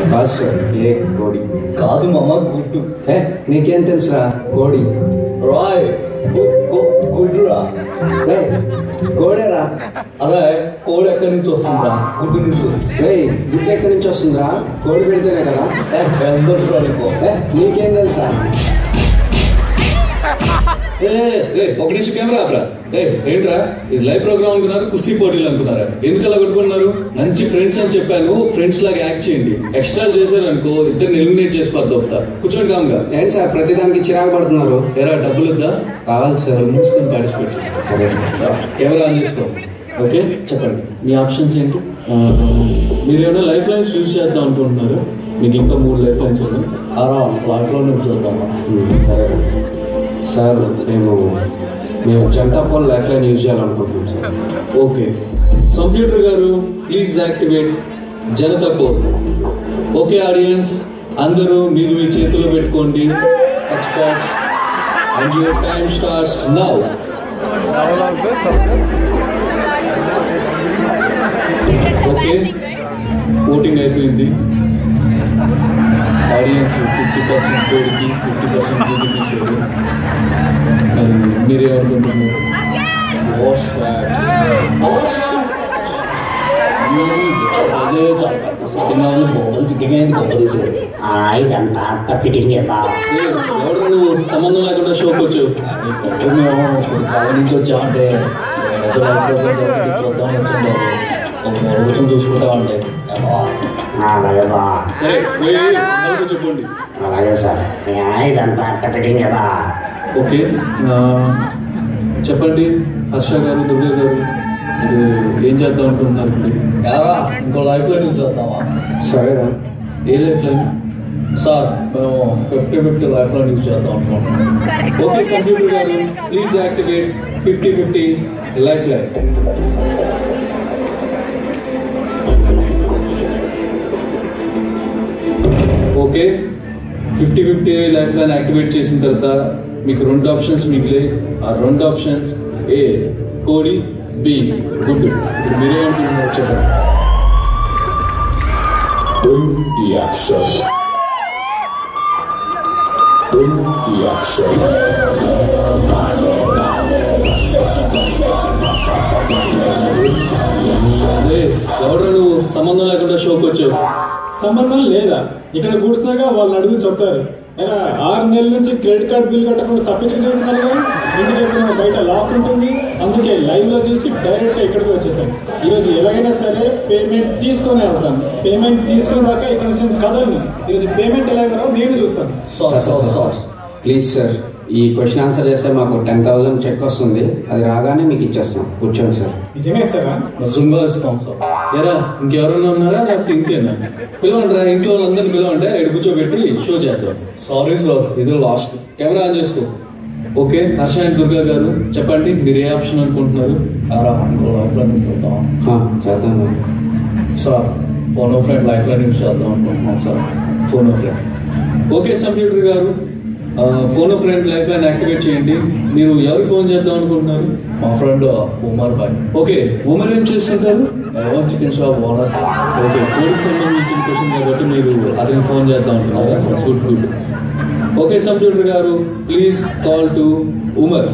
కాదు సార్ ఏ కోడి కాదు మామ గుడ్డు ఏ నీకేం తెలుసురా కోడి రాయ్ గు- గు- గుడ్డురా రే కోడేరా అదే కోడి ఎక్కడి నుంచి వస్తుందా గుడ్డు నుంచి రే గుడ్డు ఎక్కడి నుంచి వస్తుందిరా కోడి పెడితేనే కదా ఏ, ఎంత అనుకో ఏ నీకేం తెలుసురా ఏ ఏ, ఒక నిమిషం కెమెరా ఆపరా ఏ ఏంట్రా ఇది లైవ్ ప్రోగ్రామ్ అనుకున్నారు కుస్తీ పోటీలు అనుకున్నారా ఎందుకు అలా కొట్టుకున్నారు మంచి ఫ్రెండ్స్ అని చెప్పాను ఫ్రెండ్స్ లాగా యాక్ట్ చేయండి ఎక్స్ట్రా చేశారు అనుకో ఇద్దరిని ఎలిమినేట్ చేసి పద్దొప్తా కూర్చోండి కామ్గా ఏంటి సార్ ప్రతిదానికి చిరాకు పడుతున్నారు ఎరా డబ్బులు వద్దా కావాలి సార్ మూసుకొని పార్టిసిపేట్ చేయి. సరే సార్ కెమెరా ఆన్ చేసుకో ఓకే చెప్పండి మీ ఆప్షన్స్ ఏంటి మీరు ఏమైనా లైఫ్ లైన్స్ యూజ్ చేద్దాం అనుకుంటున్నారు మీకు ఇంకా మూడు లైఫ్ లైన్స్ ఉన్నాయి ఆరా వాటిలో నుంచి చూద్దామా ఉమ్, సరే సార్ మేము మేము జంట పోల్ లైఫ్ లైన్ యూజ్ చేయాలనుకుంటున్నాం సార్ ఓకే కంప్యూటర్ గారు please activate Janata code okay audience అందరూ మీరు మీ చేతిలో పెట్టుకోండి touch pads and your time starts now okay voting అయిపోయింది ఆడియన్స్ ఫిఫ్టీ పర్సెంట్ కోడికి ఫిఫ్టీ పర్సెంట్ కోడికి ఇచ్చారు మరి మీరేమనుకుంటున్నారు వాష్ అదే చాలా పెద్ద సెట్టింగ్ ఉంది బొమ్మలు చిక్కిగా అయింది గొప్ప తీసేది ఆ, ఇదంతా అట్ట ఫిట్టింగ్ బా ఎవడు నువ్వు సంబంధం లేకుండా షోకి వచ్చావు పొద్దున్న మేము ఇప్పుడు పది నుంచి వచ్చా అంటే ఏదో లైఫ్ వచ్చాం చూద్దాం వచ్చాం బాబు ఒక మూల కూర్చొని చూసుకుంటా ఉండే అలాగే బా సరే పోయి అందరికీ చెప్పండి అలాగే సార్ ఆ, ఇదంతా అట్ట ఫిట్టింగ్ బా ఓకే ఆ, చెప్పండి హర్ష గారు దుర్గా గారు మీరు ఏం చేద్దాం అనుకుంటున్నారు ఇప్పుడు ఎలా ఇంకో లైఫ్ లైన్ యూజ్ చేద్దామా సరేరా ఏ లైఫ్ లైన్ సార్ మేము fifty fifty life line use చేద్దాం అనుకుంటున్నాం ఓకే కంప్యూటర్ గారు please activate fifty fifty life line okay fifty fifty life line యాక్టివేట్ చేసిన తర్వాత మీకు రెండు ఆప్షన్స్ మిగిలే ఆ రెండు ఆప్షన్స్ ఏ కోడి బి గుడ్డు ఇప్పుడు మీరేమనుకుంటున్నారు చెప్పండి Bring the action. Bring the action. అదే ఎవరు నువ్వు సంబంధం లేకుండా షోకి వచ్చావు సంబంధం లేదా ఇక్కడ కూర్చున్నాగా వాళ్ళని అడుగు చెప్తారు ఏరా, ఆరు నెలల నుంచి క్రెడిట్ కార్డ్ బిల్ కట్టకుండా తప్పించుకు చెబుతున్నారు ఇంటికి వెళ్తున్న బయట లాక్ ఉంటుంది అందుకే లైవ్ లో చూసి డైరెక్ట్ గా ఇక్కడికి వచ్చేసాను ఈరోజు ఎలాగైనా సరే పేమెంట్ తీసుకొని వెళ్తాను పేమెంట్ తీసుకున్న దాకా ఇక్కడ నుంచి కదలను ఈరోజు పేమెంట్ ఎలాగో నేను చూస్తాను sir sir sir sir please sir ఈ క్వశ్చన్ ఆన్సర్ చేస్తే మాకు టెన్ థౌసండ్ చెక్ వస్తుంది అది రాగానే మీకు ఇచ్చేస్తాం కూర్చోండి సార్ నిజంగా ఇస్తారా నిజంగా ఇస్తాం సార్ ఎరా ఇంకెవరైనా ఉన్నారా లేకపోతే ఇంకేనా పిలవండి రా ఇంట్లో వాళ్ళందరినీ పిలవండి ఎడు కూర్చోబెట్టి షో చేద్దాం సారీ సార్ ఇది లాస్ట్ కెమెరా ఆన్ చేసుకో ఓకే హర్ష అండ్ దుర్గా గారు చెప్పండి మీరు ఏ ఆప్షన్ అనుకుంటున్నారు ఆరా ఇంకో లైఫ్ లైన్ చూద్దాం హా, చేద్దాం మరి. Sir phone of friend lifeline use చేద్దాం అనుకుంటున్నాం sir phone of friend okay computer గారు phone of friend life line activate చేయండి మీరు ఎవరికి ఫోన్ చేద్దాం అనుకుంటున్నారు మా ఫ్రెండ్ ఉమర్ బాయ్ ఓకే ఉమర్ ఏం చేస్తుంటారు ఎవరు chicken shop owner sir okay కోడికి సంబంధించిన క్వశ్చన్ కాబట్టి మీరు అతనికి ఫోన్ చేద్దాం అనుకుంటున్నారా గుడ్ గుడ్ ఓకే కంప్యూటర్ గారు please call to Umar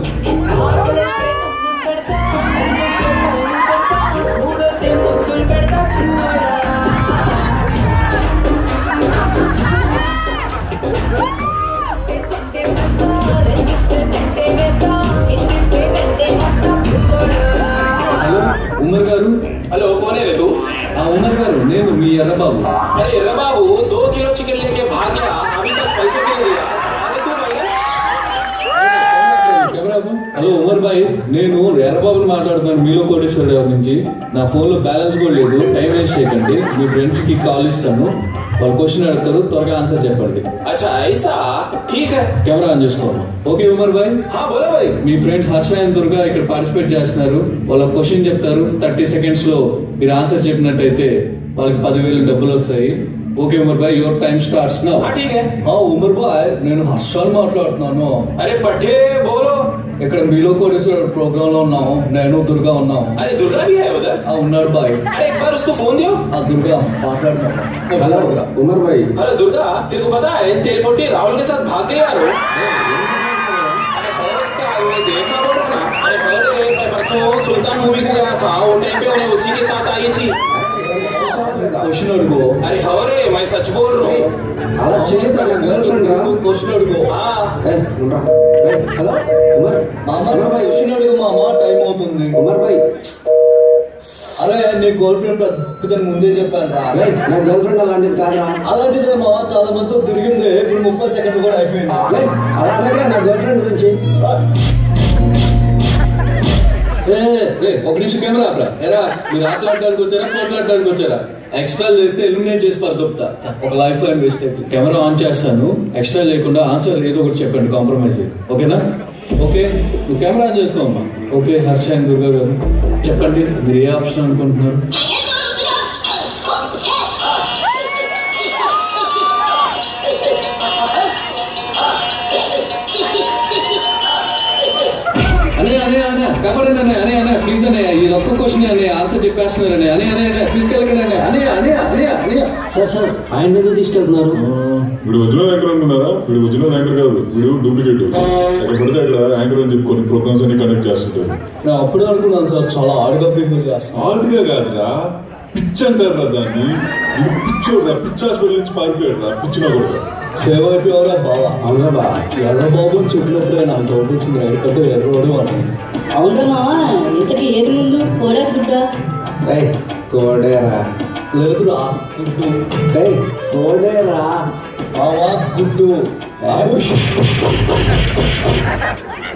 hello Umar గారు हेलो कौन है रे तू ఆ ఉమర్ గారు నేను మీ ఎర్రబాబు अरे रे बाबू दो किलो चिकन लेके भाग गया अभी तक पैसे भी नहीं दिया अरे तू भैया కెమెరాకు. హలో ఉమర్ భాయ్ నేను ఎర్రబాబుని మాట్లాడుతున్నాను మీలో కోటేశ్వర గారి నుంచి నా ఫోన్ లో బ్యాలెన్స్ కూడా లేదు టైం వేస్ట్ చేయకండి మీ ఫ్రెండ్స్ కి కాల్ ఇస్తాను వాళ్ళు క్వశ్చన్ అడుగుతారు త్వరగా ఆన్సర్ చెప్పండి अच्छा ऐसा ठीक है కెమెరా ఆన్ చేసుకోండి ఓకే ఉమర్ భాయ్ हाँ बोलो भाई మీ ఫ్రెండ్స్ హర్ష అండ్ దుర్గా ఇక్కడ పార్టిసిపేట్ చేస్తున్నారు వాళ్ళ క్వశ్చన్ చెప్తారు థర్టీ సెకండ్స్ లో మీరు ఆన్సర్ చెప్పినట్టయితే వాళ్ళకి పదివేలు డబ్బులు వస్తాయి okay Umar bhai your time starts నా हाँ ठीक है ఉమర్ భాయ్ నేను హర్షాలు మాట్లాడుతున్నాను अरे पट्टे बोलो ఇక్కడ మీలో కోటేశ్వర ప్రోగ్రామ్ లో ఉన్నాం నేను దుర్గా ఉన్నాం अरे दुर्गा भी है उधर ఆ ఉన్నాడు బాయ్ अरे एक बार उसको फोन दियो ఆ దుర్గా మాట్లాడుతున్నాం హలో ఉమర్ భాయ్ अरे दुर्गा तेरे को पता है तेरी पोटी राहुल के साथ भाग गई यार वो। अरे हर्ष का वो देखा बोल रहा ना अरे हर मैं परसों सुल्तान मूवी को गया था वो टाइम पे उन्हें उसी के साथ आई थी క్వశ్చన్ అడుగు अरे हो रे मैं सच बोल रहा हूँ అలా చేయదురా నా గర్ల్ ఫ్రెండ్ రా క్వశ్చన్ అడుగు हाँ ఏయ్, ఉండరా. ఏయ్, హలో ఉమర్ మామ ఉమర్ భాయ్ క్వశ్చన్ అడుగు మామ టైం అవుతుంది ఉమర్ భాయ్ అరే నీ గర్ల్ ఫ్రెండ్ పెద్దదని ముందే చెప్పాను రా ఏయ్, నా గర్ల్ ఫ్రెండ్ అలాంటిది కాదురా అలాంటిదే మామ చాలా మందితో తిరిగింది ఇప్పుడు ముప్పై సెకండ్లు కూడా అయిపోయింది ఏయ్, అలా అనగా నా గర్ల్ ఫ్రెండ్ గురించి ఏ, ఏ, ఒక నిమిషం కెమెరా ఆపరా ఎరా మీరు ఆటలాడడానికి వచ్చారా పోట్లాడడానికి వచ్చారా ఎక్స్ట్రా చేస్తే ఎలిమినేట్ చేసి పరదొప్తా ఒక లైఫ్ లైన్ వేస్ట్ అయిపోయింది కెమెరా ఆన్ చేస్తాను ఎక్స్ట్రా లేకుండా ఆన్సర్ ఏదో ఒకటి చెప్పండి కాంప్రమైజ్ ఓకేనా ఓకే నువ్వు కెమెరా ఆన్ చేసుకోమ్మా ఓకే హర్ష అండ్ దుర్గా గారు చెప్పండి మీరు ఏ ఆప్షన్ అనుకుంటున్నారు అనే అనే అనే కబడండి అనే అనే అనే ప్లీజ్ అనే ఇది ఒక్క క్వశ్చన్ అనే ఆన్సర్ చెప్పేస్తున్నారు అనే అనే అనే అనే తీసుకెళ్ళకండి అనే అనే అనే అనే అనే సార్ సార్ ఆయన ఎందుకు తీసుకెళ్తున్నారు వీడు ఒరిజినల్ యాంకర్ అనుకున్నారా వీడు ఒరిజినల్ యాంకర్ కాదు వీడు డూప్లికేట్ ఎక్కడ పడితే అక్కడ యాంకర్ అని చెప్పి కొన్ని ప్రోగ్రామ్స్ అన్ని కండక్ట్ చేస్తుంటారు నేను అప్పుడే అనుకున్నాను సార్ చాలా ఆడుగా బిహేవ్ చేస్తాను ఆర్ట్గా కాదురా పిచ్ అంటారా దాన్ని వీడు పిచ్చోడురా పిచ్ హాస్పిటల్ నుంచి పారిపోయాడు రా పిచ్చినా కూడా సేవ్ అయిపోయావురా బావా అవునరా బా ఎర్ర బాబు చెప్పినప్పుడే నాకు డౌట్ వచ్చింది రైట్ పెద్ద ఎర్రోడు అని అవునా మావా ఇంతకీ ఏది ముందు కోడా గుడ్డ ఏయ్, కోడేరా లేదురా గుడ్డు ఏయ్, కోడేరా మావా గుడ్డు ఏయ్,